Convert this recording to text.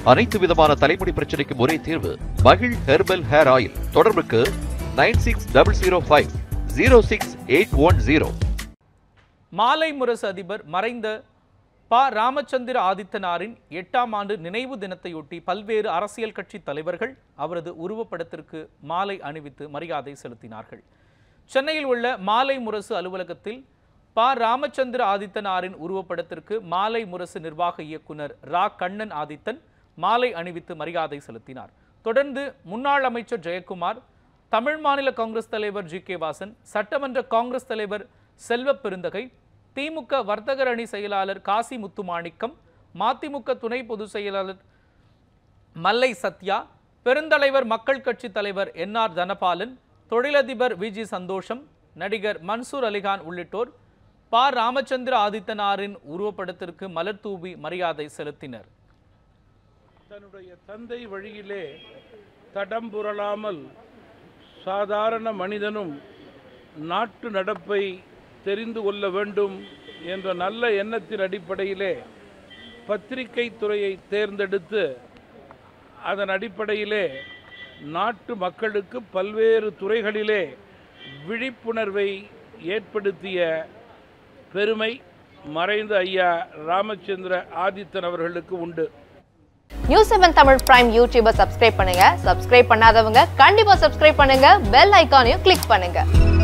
அனைத்து விதமான தலைமுடி பிரச்சனைக்கும் ஒரே தீர்வு மகிழ் ஹெர்பல் ஹேர் ஆயில் தொடர்புக்கு nine six double zero five zero six eight one zero Malai Murasu அதிபர் மறைந்த ப ராமச்சந்திர ஆதித்தனாரின் எட்டாம் ஆண்டு நினைவு தினத்தையொட்டி பல்வேறு அரசியல் கட்சி தலைவர்கள் அவரது உருவப்படத்திற்கு மாலை அணிவித்து மரியாதை செலுத்தினார்கள் சென்னையில் உள்ள மாலை முரசு அலுவலகத்தில் ப ராமச்சந்திர ஆதித்தனாரின் உருவப்படத்திற்கு மாலை முரசு நிர்வாக இயக்குனர் ரா கண்ணன் ஆதித்தன் மாலை அணிவித்து மரியாதை செலுத்தினார் தொடர்ந்து முன்னாள் அமைச்சர் ஜெயக்குமார் தமிழ் மாநில காங்கிரஸ் தலைவர் ஜி கே வாசன் சட்டமன்ற காங்கிரஸ் தலைவர் செல்வ பெருந்தகை திமுக வர்த்தகர் அணி செயலாளர் காசி முத்துமாணிக்கம் மதிமுக துணை பொதுச் செயலாளர் மல்லை சத்யா பெருந்தலைவர் மக்கள் கட்சி தலைவர் என் ஆர் தனபாலன் தொழிலதிபர் விஜி சந்தோஷம் நடிகர் மன்சூர் அலிகான் உள்ளிட்டோர் ப ராமச்சந்திர ஆதித்தனாரின் உருவப்படத்திற்கு மலர் தூவி மரியாதை செலுத்தினர் தன்னுடைய தந்தை வழியிலே தடம் புரளாமல் சாதாரண மனிதனும் நாட்டு நடப்பை தெரிந்து கொள்ள வேண்டும் என்ற நல்ல எண்ணத்தின் அடிப்படையிலே பத்திரிகை துறையை தேர்ந்தெடுத்து அதன் அடிப்படையிலே நாட்டு மக்களுக்கு பல்வேறு துறைகளிலே விழிப்புணர்வை ஏற்படுத்திய பெருமை மறைந்த ஐயா ராமச்சந்திர ஆதித்தன் அவர்களுக்கு உண்டு நியூஸ் செவன் தமிழ் பிரைம் யூடியூபை சப்ஸ்கிரைப் பண்ணுங்க சப்ஸ்கிரைப் பண்ணாதவங்க கண்டிப்பா சப்ஸ்கிரைப் பண்ணுங்க பெல் ஐகானையும் கிளிக் பண்ணுங்க